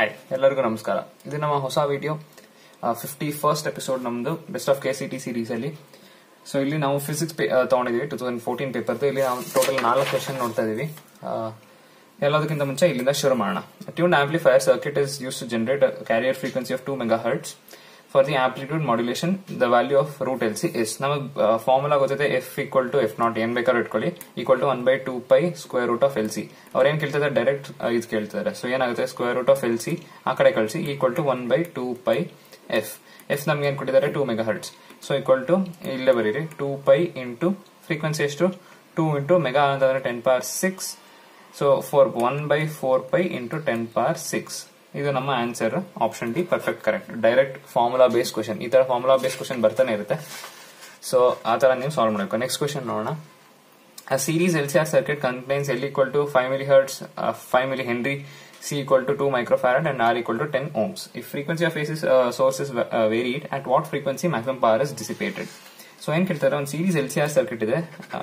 Hi ಎಲ್ಲರಿಗೂ ನಮಸ್ಕಾರ ಇದು ನಮ್ಮ ಹೊಸ ವಿಡಿಯೋ ಫಿಫ್ಟಿ ಫಸ್ಟ್ ಎಪಿಸೋಡ್ ನಮ್ದು best of K C T series ಅಲ್ಲಿ ಸೊ ಇಲ್ಲಿ ನಾವು ಫಿಸಿಕ್ಸ್ ತಗೊಂಡಿದೀವಿ ಟೂ ತೌಸಂಡ್ ಫೋರ್ಟೀನ್ ಪೇಪರ್ದು ಇಲ್ಲಿ ನಾವು ಟೋಟಲ್ ನಾಲ್ಕು ಕ್ವೆಶನ್ ನೋಡ್ತಾ ಇದೀವಿ ಆ, ಎಲ್ಲದಕ್ಕಿಂತ ಮುಂಚೆ ಇಲ್ಲಿಂದ ಶುರು ಮಾಡೋಣ tune amplifier circuit is use to generate carrier frequency of two megahertz for the amplitude modulation the value of root L C is ನಮಗೆ ಫಾರ್ಮುಲಾ ಗೊತ್ತಿದೆ F equal to F naught ಏನ್ ಬೇಕಾದ್ರೂ ಇಟ್ಕೊಳ್ಳಿ equal to one by two pi square root of L C ಅವ್ರು ಏನ್ ಕೇಳ್ತಿದ್ದಾರೆ direct ಇದು ಕೇಳ್ತಿದ್ದಾರೆ ಸೊ ಏನಾಗುತ್ತೆ square root of L C ಆ ಕಡೆ ಕಳಿಸಿ equal to one by two pi F F ನಮ್ಗೆ ಏನ್ ಕೊಟ್ಟಿದ್ದಾರೆ two megahertz so equal to ಇಲ್ಲೇ ಬರೀರಿ ಟೂ ಪೈ ಇಂಟು ಫ್ರೀಕ್ವೆನ್ಸಿ ಎಷ್ಟು ಟೂ ಇಂಟು ಮೆಗಾ ಅಂತಂದ್ರೆ ten power six so four one by four pi into ten power six ಇದು ನಮ್ಮ answer option D perfect correct direct formula base question ಈ ತರ formula base question ಬರ್ತಾನೆ ಇರುತ್ತೆ so ಆ ತರ ನೀವು ಸಾಲ್ವ್ ಮಾಡಬೇಕು ನೆಕ್ಸ್ಟ್ ಕ್ವಶನ್ ನೋಡೋಣ A series LCR circuit contains L equal to 5 millihertz, uh, 5 millihenry, C equal to 2 microfarad, and R equal to 10 ohms. If frequency of AC uh, source is uh, varied, at what frequency maximum power is dissipated? So ಏನ್ ಕೇಳ್ತಾರೆ ಒಂದು series L C R circuit ಇದೆ ಆ,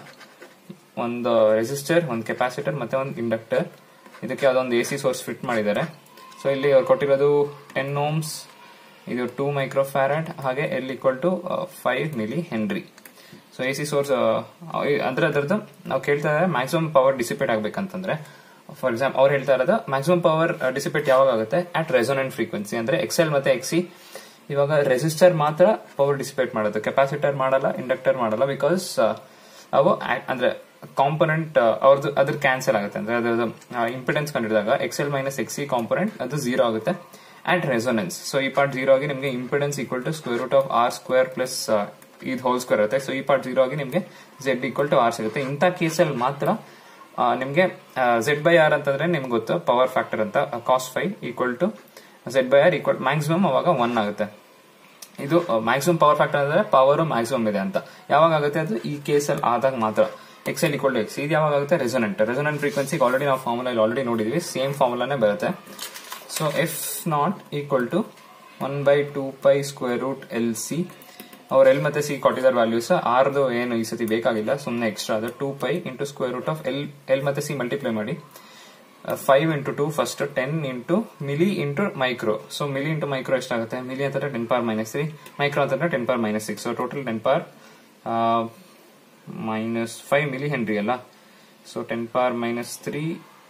ಒಂದು resistor ಒಂದು capacitor ಮತ್ತೆ ಒಂದು inductor ಇದಕ್ಕೆ ಅದೊಂದು ಎ ಸಿ ಸೋರ್ಸ್ ಫಿಟ್ ಮಾಡಿದ್ದಾರೆ ಸೊ ಇಲ್ಲಿ ಅವ್ರು ಕೊಟ್ಟಿರೋದು ಟೆನ್ ಓಮ್ಸ್ ಇದು ಟೂ ಮೈಕ್ರೋಫ್ಯಾರಡ್ ಹಾಗೆ L equal to five millihenry so A C source ಅಂದ್ರೆ ಅದರದ್ದು ನಾವು ಕೇಳ್ತಾ ಇದ್ದಾರೆ ಮ್ಯಾಕ್ಸಿಮಮ್ ಪವರ್ ಡಿಸಿಪೇಟ್ ಆಗ್ಬೇಕಂತಂದ್ರೆ ಫಾರ್ ಎಕ್ಸಾಂಪಲ್ ಅವ್ರು ಹೇಳ್ತಾ ಇರೋದು ಮ್ಯಾಕ್ಸಿಮಮ್ ಪವರ್ ಡಿಸಿಪೇಟ್ ಯಾವಾಗ ಆಗುತ್ತೆ ಅಟ್ ರೆಸೊನೆಂಟ್ ಫ್ರೀಕ್ವೆನ್ಸಿ ಅಂದ್ರೆ ಎಕ್ಸೆಲ್ ಮತ್ತೆ ಎಕ್ಸಿ ಇವಾಗ ರೆಸಿಸ್ಟರ್ ಮಾತ್ರ ಪವರ್ ಡಿಸಿಪೇಟ್ ಮಾಡುತ್ತೆ ಕೆಪಾಸಿಟರ್ ಮಾಡಲ್ಲ ಇಂಡಕ್ಟರ್ ಮಾಡಲ್ಲ ಬಿಕಾಸ್ ಅವು act- ಅಂದ್ರೆ ಕಾಂಪೊನೆಂಟ್ ಅವ್ರದ್ದು ಅದ್ರ ಕ್ಯಾನ್ಸಲ್ ಆಗುತ್ತೆ ಅಂದ್ರೆ ಅದ್ರದ್ದು ಇಂಪಿಡೆನ್ಸ್ ಕಂಡಿಡಿದಾಗ ಎಕ್ಸೆಲ್ ಮೈನಸ್ ಎಕ್ಸಿ ಕಾಂಪೊನೆಂಟ್ ಅದು ಝೀರೋ ಆಗುತ್ತೆ ಅಟ್ ರೆಸೊನೆನ್ಸ್ ಸೊ ಈ ಪಾರ್ಟ್ ಝೀರೋ ಆಗಿ ನಿಮಗೆ impedance equal to square root of R square plus ಇದು ಹೋಲ್ ಸ್ಕ್ವೇರ್ ಇರುತ್ತೆ ಸೊ ಈ ಪಾರ್ಟ್ ಝೀರೋ ಆಗಿ ನಿಮಗೆ ಝೆಡ್ ಈಕ್ವಲ್ ಟು ಆರ್ ಸಿಗುತ್ತೆ ಇಂಥ ಕೇಸಲ್ಲಿ ಮಾತ್ರ ಆ, ನಿಮ್ಗೆ ಝೆಡ್ ಬೈ ಆರ್ ಅಂತಂದ್ರೆ ನಿಮ್ಗೆ ಗೊತ್ತು ಪವರ್ ಫ್ಯಾಕ್ಟರ್ ಅಂತ cos phi equal to Z by R equal maximum ಅವಾಗ ಒನ್ ಆಗುತ್ತೆ ಇದು ಮ್ಯಾಕ್ಸಿಮಮ್ ಪವರ್ ಫ್ಯಾಕ್ಟರ್ ಅಂದ್ರೆ ಪವರ್ ಮ್ಯಾಕ್ಸಿಮಮ್ ಇದೆ ಅಂತ ಯಾವಾಗ ಆಗುತ್ತೆ ಅದು ಈ ಕೇಸಲ್ಲಿ ಆದಾಗ ಮಾತ್ರ ಎಕ್ಸೆಲ್ ಈಕ್ವಲ್ ಟು ಎಕ್ಸ್ ಇದು ಯಾವಾಗ ಆಗುತ್ತೆ ರೆಸೊನೆಂಟ್ ರೆಸೊನೆಂಟ್ ಫ್ರೀಕ್ವೆನ್ಸಿಗೆ ಆಲ್ರೆಡಿ ನಾವು ಫಾರ್ಮುಲಾ ಆಲ್ರೆಡಿ ನೋಡಿದೀವಿ ಸೇಮ್ ಫಾರ್ಮುಲಾನೇ ಬರುತ್ತೆ so F naught equal to one by two pi square root L C ಅವ್ರ ಎಲ್ ಮತ್ತೆ ಸಿ ಕೊಟ್ಟಿದ್ದಾರೆ ವ್ಯಾಲ್ಯೂಸ್ ಆರ್ದು ಏನು ಈ ಸತಿ ಬೇಕಾಗಿಲ್ಲ ಸುಮ್ಮನೆ ಎಕ್ಸ್ಟ್ರಾ ಅದು two pi into square root of L L ಮತ್ತೆ ಸಿ ಮಲ್ಟಿಪ್ಲೈ ಮಾಡಿ five into two first ten into milli into micro so milli into micro ಎಷ್ಟಾಗುತ್ತೆ ಮಿಲಿ ಅಂತಂದ್ರೆ ten power minus three micro ಅಂತಂದ್ರೆ ten power minus six so total ten power minus five millihenry ಅಲ್ಲ so ten power minus three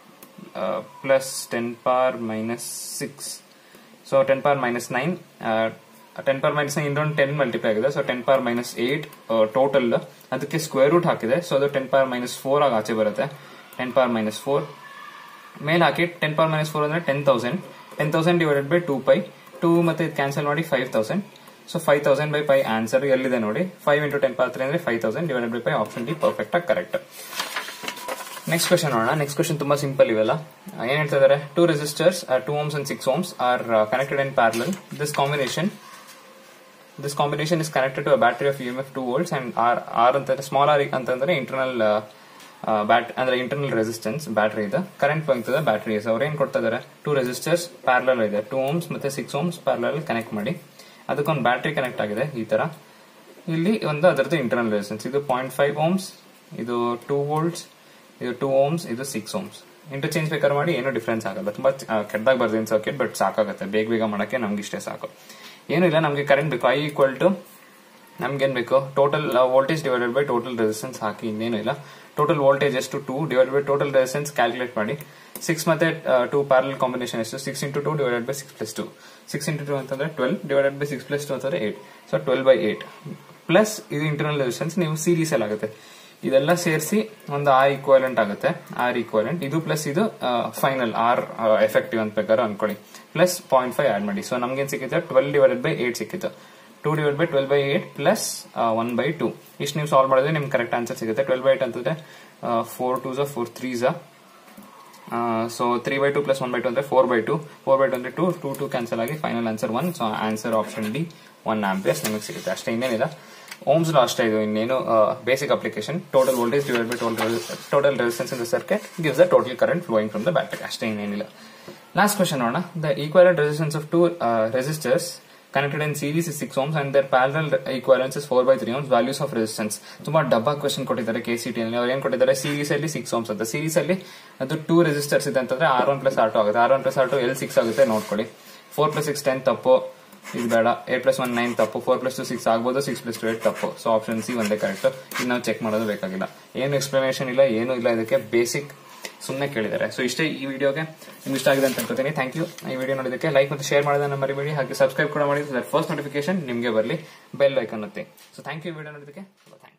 plus ten power minus six so ten power minus nine ten power minus nine ಇನ್ನೊಂದು ten multiply ಆಗಿದೆ so ten power minus eight total ಅದಕ್ಕೆ square root ಹಾಕಿದೆ so ಅದು ten power minus four ಆಗಿ ಆಚೆ ಬರುತ್ತೆ ten power minus four ಮೇಲೆ ಹಾಕಿ ಟೆನ್ ಪವರ್ ಮೈನಸ್ ಫೋರ್ ಅಂದ್ರೆ ten thousand ten thousand divided by two pi two ಮತ್ತೆ ಕ್ಯಾನ್ಸಲ್ ಮಾಡಿ five thousand so five thousand by pi answer ಎಲ್ಲಿದೆ ನೋಡಿ five into ten power three ಅಂದ್ರೆ five thousand divided by pi option D perfect ಆಗಿ correct next question ನೋಡೋಣ next question ತುಂಬಾ simple ಇವೆಲ್ಲ ಏನ್ ಹೇಳ್ತಾ ಇದಾರೆ two resistors two ohms and six ohms are connected in parallel this combination this combination is connected to battery of E M F two volts and R R ಅಂತಂದ್ರೆ small R ಅಂತಂದ್ರೆ internal bat ಅಂದ್ರೆ internal resistance battery ಇದೆ current ಬಂತದೆ battery ಅವ್ರು ಏನ್ ಕೊಡ್ತಾ ಇದಾರೆ two resistors parallel ಇದೆ ಟೂ ಓಮ್ಸ್ ಮತ್ತೆ ಸಿಕ್ಸ್ ಓಮ್ಸ್ ಪ್ಯಾರಲಲ್ ಕನೆಕ್ಟ್ ಮಾಡಿ ಅದಕ್ಕೊಂದು ಬ್ಯಾಟರಿ ಕನೆಕ್ಟ್ ಆಗಿದೆ ಈ ತರ ಇಲ್ಲಿ ಒಂದು ಅದರದ್ದು ಇಂಟರ್ನಲ್ ರೆಸಿಸ್ಟೆನ್ಸ್ ಇದು ಪಾಯಿಂಟ್ ಫೈವ್ ಓಮ್ಸ್ ಇದು ಟೂ ವೋಲ್ಟ್ಸ್ ಇದು ಟೂ ಓಮ್ಸ್ ಇದು ಸಿಕ್ಸ್ ಓಮ್ಸ್ ಇಂಟರ್ಚೇಂಜ್ ಬೇಕಾದ್ರೆ ಮಾಡಿ ಏನೂ ಡಿಫ್ರೆನ್ಸ್ ಆಗಲ್ಲ ತುಂಬಾ ಕೆಟ್ಟದಾಗ ಬರ್ದಿನ ಸರ್ಕ್ಯೂಟ್ ಬಟ್ ಸಾಕಾಗುತ್ತೆ ಬೇಗ ಬೇಗ ಮಾಡಕ್ಕೆ ನಮ್ಗೆ ಇಷ್ಟೇ ಸಾಕು ಏನೂ ಇಲ್ಲ ನಮಗೆ ಕರೆಂಟ್ ಬೇಕು ಐ ಈಕ್ವಲ್ ಟು ನಮ್ಗೇನ್ ಬೇಕು total voltage divided by total resistance ಹಾಕಿ ಇನ್ನೇನು ಇಲ್ಲ ಟೋಟಲ್ ವೋಲ್ಟೇಜ್ ಎಷ್ಟು two divide by total resistance calculate ಮಾಡಿ ಸಿಕ್ಸ್ ಮತ್ತೆ ಟೂ ಪ್ಯಾರಲ್ ಕಾಂಬಿನೇಷನ್ ಎಷ್ಟು six into two divided by six plus two six into two ಅಂತಂದ್ರೆ twelve divided by six plus two ಅಂತಂದ್ರೆ eight so twelve by eight plus ಇದು internal resistance ನೀವು series ಅಲ್ಲಿ ಆಗುತ್ತೆ ಇದೆಲ್ಲ ಸೇರಿಸಿ ಒಂದು ಆರ್ ಈಕ್ವಲೆಂಟ್ ಆಗುತ್ತೆ ಆರ್ ಈಕ್ವಲೆಂಟ್ ಇದು ಪ್ಲಸ್ ಇದು ಫೈನಲ್ ಆರ್ ಎಫೆಕ್ಟಿವ್ ಅಂತ ಬೇಕಾದ್ರೆ ಅನ್ಕೊಳ್ಳಿ ಪ್ಲಸ್ ಪಾಯಿಂಟ್ ಫೈವ್ ಆಡ್ ಮಾಡಿ ಸೊ ನಮ್ಗೇನ್ ಸಿಕ್ಕಿತ್ತು ಟ್ವೆಲ್ ಡಿವೈಡೆಡ್ ಬೈ ಏಟ್ ಸಿಕ್ಕಿತ್ತು two divide by twelve by eight plus one by two ಇಷ್ಟು ನೀವು ಸಾಲ್ವ್ ಮಾಡಿದ್ರೆ ನಿಮ್ಗೆ ಕರೆಕ್ಟ್ ಆನ್ಸರ್ ಸಿಗುತ್ತೆ ಟ್ವೆಲ್ ಬೈ ಏಟ್ ಅಂತಂದ್ರೆ ಫೋರ್ ಟೂ ಝ ಫೋರ್ ತ್ರೀ ಝ so three by two plus one by two ಅಂದ್ರೆ four by two four by two ಅಂದ್ರೆ ಟು ಟೂ ಟು ಕ್ಯಾನ್ಸಲ್ ಆಗಿ final answer one so answer option D one amperes ನಿಮಗೆ ಸಿಗುತ್ತೆ ಅಷ್ಟೇ ಇನ್ನೇನಿಲ್ಲ Ohm's law ಅಷ್ಟೇ ಇದು ಇನ್ನೇನು basic application total voltage divide by total total resistance in the circuit gives the total current flowing from the battery ಅಷ್ಟೇ ಇನ್ನೇನಿಲ್ಲ last question ನೋಡೋಣ the equivalent resistance of two resistors connected in series is 6 ohms and their parallel equivalence is 4 by 3 ohms values of resistance ತುಂಬಾ ಡಬ್ಬಾ question ಕೊಟ್ಟಿದ್ದಾರೆ K C T ಅಲ್ಲಿ ಅವ್ರು ಏನ್ ಕೊಟ್ಟಿದ್ದಾರೆ ಸೀರೀಸ್ ಅಲ್ಲಿ ಸಿಕ್ಸ್ ಓಮ್ಸ್ ಅಂತ ಸೀರೀಸ್ ಅಲ್ಲಿ ಅದು ಟೂ ರೆಸಿಸ್ಟರ್ಸ್ ಇದೆ ಅಂತಂದ್ರೆ R one plus R two ಆಗುತ್ತೆ R one plus R two L six ಆಗುತ್ತೆ ನೋಡ್ಕೊಳ್ಳಿ ಫೋರ್ ಪ್ಲಸ್ ಸಿಕ್ಸ್ ಟೆನ್ ತಪ್ಪು ಇದು ಬೇಡ ಏಟ್ ಪ್ಲಸ್ ಒನ್ ನೈನ್ ತಪ್ಪು ಫೋರ್ ಪ್ಲಸ್ ಟು ಸಿಕ್ಸ್ ಆಗ್ಬೋದು ಸಿಕ್ಸ್ ಪ್ಲಸ್ ಟು ಏಟ್ ತಪ್ಪು ಸೊ ಆಪ್ಷನ್ ಸಿ ಒಂದೇ ಕರೆಕ್ಟ್ ಇದು ನಾವು ಚೆಕ್ ಮಾಡೋದು ಬೇಕಾಗಿಲ್ಲ ಏನು ಎಕ್ಸ್ಪ್ಲನೇಷನ್ ಇಲ್ಲ ಏನು ಇಲ್ಲ ಇದಕ್ಕೆ ಬೇಸಿಕ್ ಸುಮ್ಮನೆ ಕೇಳಿದ್ದಾರೆ ಸೊ ಇಷ್ಟೇ ಈ ವಿಡಿಯೋಗೆ ನಿಮ್ಗೆ ಇಷ್ಟ ಆಗಿದೆ ಅಂತ ಅನ್ಕೋತೀನಿ ಥ್ಯಾಂಕ್ ಯು ಈ ವಿಡಿಯೋ ನೋಡೋದಕ್ಕೆ ಲೈಕ್ ಮತ್ತು ಶೇರ್ ಮಾಡೋದನ್ನ ಮರಿಬೇಡಿ ಹಾಗೆ ಸಬ್ಸ್ಕ್ರೈಬ್ ಕೂಡ ಮಾಡಿ ಫಸ್ಟ್ ನೋಟಿಫಿಕೇಶನ್ ನಿಮಗೆ ಬರಲಿ ಬೆಲ್ ಐಕನ್ ಒತ್ತಿ ಸೊ ಥ್ಯಾಂಕ್ ಯು ವಿಡಿಯೋ ನೋಡೋದಕ್ಕೆ ಥ್ಯಾಂಕ್